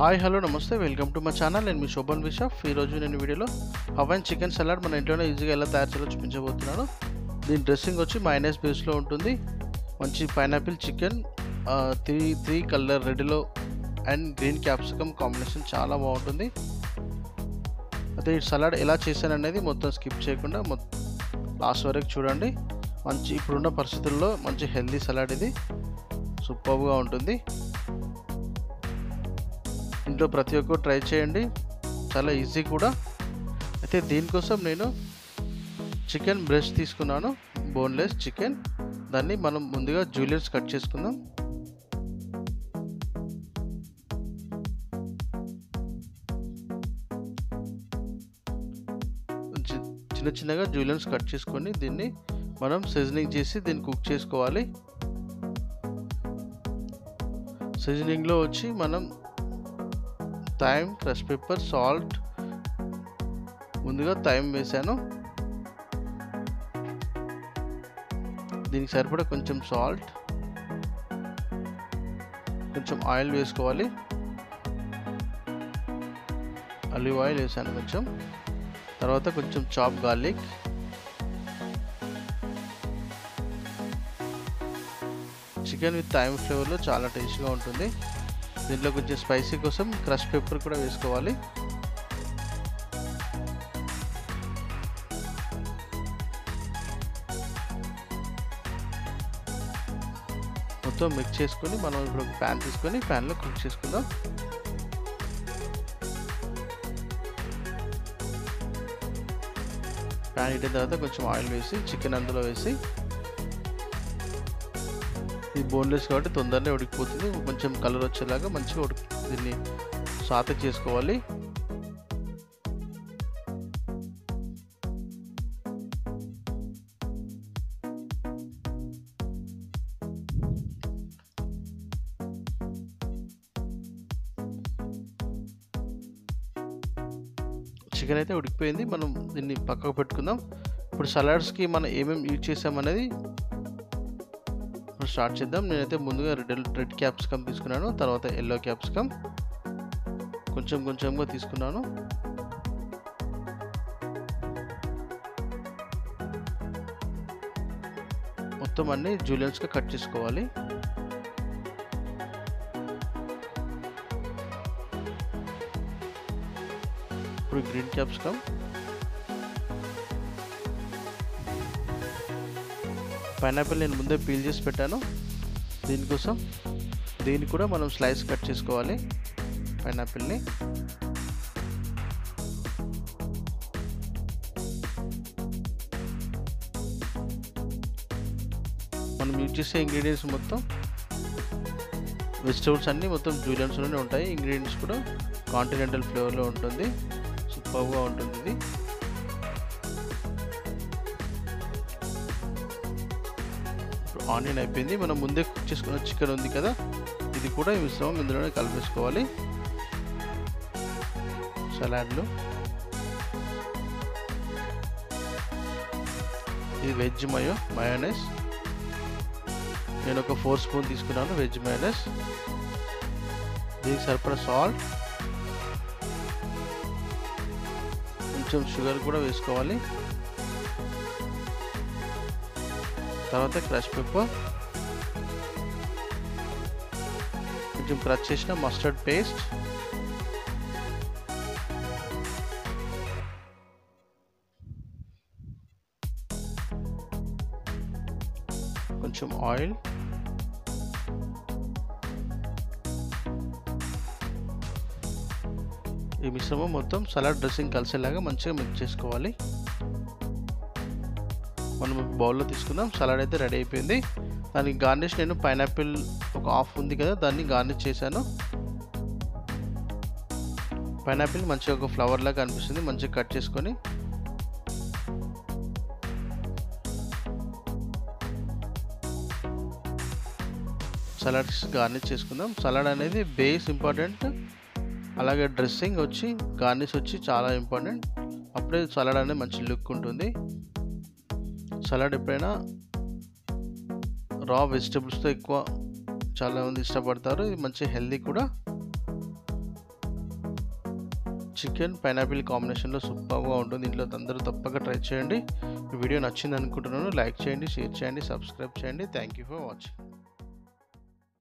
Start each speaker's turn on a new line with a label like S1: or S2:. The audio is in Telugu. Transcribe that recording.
S1: hi hello namaste welcome to my channel నేను మీ శోభన్ విషాఫ్ ఈరోజు నేను వీడియోలో హవైన్ చికెన్ సలాడ్ మన ఇంట్లోనే ఈజీగా ఎలా తయారు చేయాలో చూపించబోతున్నాను దీని డ్రెస్సింగ్ వచ్చి మైనస్ బేస్లో ఉంటుంది మంచి pineapple chicken three three colour రెడ్లో అండ్ గ్రీన్ క్యాప్సికమ్ కాంబినేషన్ చాలా బాగుంటుంది అయితే ఈ సలాడ్ ఎలా చేశాను అనేది మొత్తం స్కిప్ చేయకుండా మొత్తం లాస్ట్ వరకు చూడండి మంచి ఇప్పుడున్న పరిస్థితుల్లో మంచి హెల్దీ సలాడ్ ఇది సూపర్గా ఉంటుంది ఇంట్లో ప్రతి ఒక్కరు ట్రై చేయండి చాలా ఈజీ కూడా అయితే దీనికోసం నేను చికెన్ బ్రెస్ట్ తీసుకున్నాను బోన్లెస్ చికెన్ దాన్ని మనం ముందుగా జూలియన్స్ కట్ చేసుకుందాం చిన్న చిన్నగా జూలియన్స్ కట్ చేసుకొని దీన్ని మనం సీజనింగ్ చేసి దీన్ని కుక్ చేసుకోవాలి సీజనింగ్లో వచ్చి మనం థైమ్ క్రష్ పెప్పర్ సాల్ట్ ముందుగా థైమ్ వేసాను దీనికి సరిపడా కొంచెం సాల్ట్ కొంచెం ఆయిల్ వేసుకోవాలి అలివ్ ఆయిల్ వేసాను కొంచెం తర్వాత కొంచెం chop garlic chicken with thyme ఫ్లేవర్లో చాలా టేస్ట్గా ఉంటుంది దీంట్లో కొంచెం స్పైసీ కోసం క్రష్ పెప్పర్ కూడా వేసుకోవాలి మొత్తం మిక్స్ చేసుకొని మనం ఇప్పుడు ఒక ప్యాన్ తీసుకొని ప్యాన్లో కుక్ చేసుకుందాం ప్యాన్ ఇట్టిన తర్వాత కొంచెం ఆయిల్ వేసి చికెన్ అందులో వేసి ఇది బోన్లెస్ కాబట్టి తొందరనే ఉడికిపోతుంది కొంచెం కలర్ వచ్చేలాగా మంచిగా ఉడికి దీన్ని సాత చేసుకోవాలి చికెన్ అయితే ఉడికిపోయింది మనం దీన్ని పక్కకు పెట్టుకుందాం ఇప్పుడు సలాడ్స్కి మనం ఏమేమి యూజ్ చేసామనేది స్టార్ట్ చేద్దాం నేనైతే ముందుగా రెడ్ రెడ్ క్యాప్సికమ్ తీసుకున్నాను తర్వాత ఎల్లో క్యాప్సికమ్ కొంచెం కొంచెంగా తీసుకున్నాను మొత్తం అన్ని జూలియన్స్గా కట్ చేసుకోవాలి ఇప్పుడు గ్రీన్ క్యాప్సికమ్ పైనాపిల్ నేను ముందే పీల్ చేసి పెట్టాను దీనికోసం దీన్ని కూడా మనం స్లైస్ కట్ చేసుకోవాలి పైనాపిల్ని మనం యూజ్ చేసే ఇంగ్రీడియంట్స్ మొత్తం వెజిటబుల్స్ అన్నీ మొత్తం జూలియన్స్లోనే ఉంటాయి ఇంగ్రీడియంట్స్ కూడా కాంటినెంటల్ ఫ్లేవర్లో ఉంటుంది సూపర్గా ఉంటుంది ఇది ఇప్పుడు ఆనియన్ అయిపోయింది మనం ముందే కుక్ చేసుకున్న చికెన్ ఉంది కదా ఇది కూడా ఈ మిశ్రమం ఇందులోనే కలిపేసుకోవాలి సలాడ్లో ఇది వెజ్ మయో మయోనైస్ నేను ఒక ఫోర్ స్పూన్ తీసుకున్నాను వెజ్ మయోనైస్ దీనికి సరిపడా సాల్ట్ కొంచెం షుగర్ కూడా వేసుకోవాలి తర్వాత క్రష్ పెప్పర్ కొంచెం క్రష్ చేసిన మస్టర్డ్ పేస్ట్ కొంచెం ఆయిల్ ఈ మిశ్రమం మొత్తం సలాడ్ డ్రెస్సింగ్ కలిసేలాగా మంచిగా మిక్స్ చేసుకోవాలి మనం బౌల్లో తీసుకుందాం సలాడ్ అయితే రెడీ అయిపోయింది దానికి గార్నిష్ నేను పైనాపిల్ ఒక హాఫ్ ఉంది కదా దాన్ని గార్నిష్ చేశాను పైనాపిల్ మంచిగా ఒక ఫ్లవర్ లాగా అనిపిస్తుంది మంచిగా కట్ చేసుకొని సలాడ్స్ గార్నిష్ చేసుకుందాం సలాడ్ అనేది బేస్ ఇంపార్టెంట్ అలాగే డ్రెస్సింగ్ వచ్చి గార్నిష్ వచ్చి చాలా ఇంపార్టెంట్ అప్పుడే సలాడ్ అనేది మంచి లుక్ ఉంటుంది సలాడ్ ఎప్పుడైనా రా వెజిటబుల్స్తో ఎక్కువ చాలామంది ఇష్టపడతారు ఇది మంచి హెల్దీ కూడా చికెన్ పైనాపిల్ కాంబినేషన్లో సూపర్గా ఉంటుంది ఇంట్లో అందరూ తప్పక ట్రై చేయండి ఈ వీడియో నచ్చింది అనుకుంటున్నాను లైక్ చేయండి షేర్ చేయండి సబ్స్క్రైబ్ చేయండి థ్యాంక్ యూ ఫర్ వాచింగ్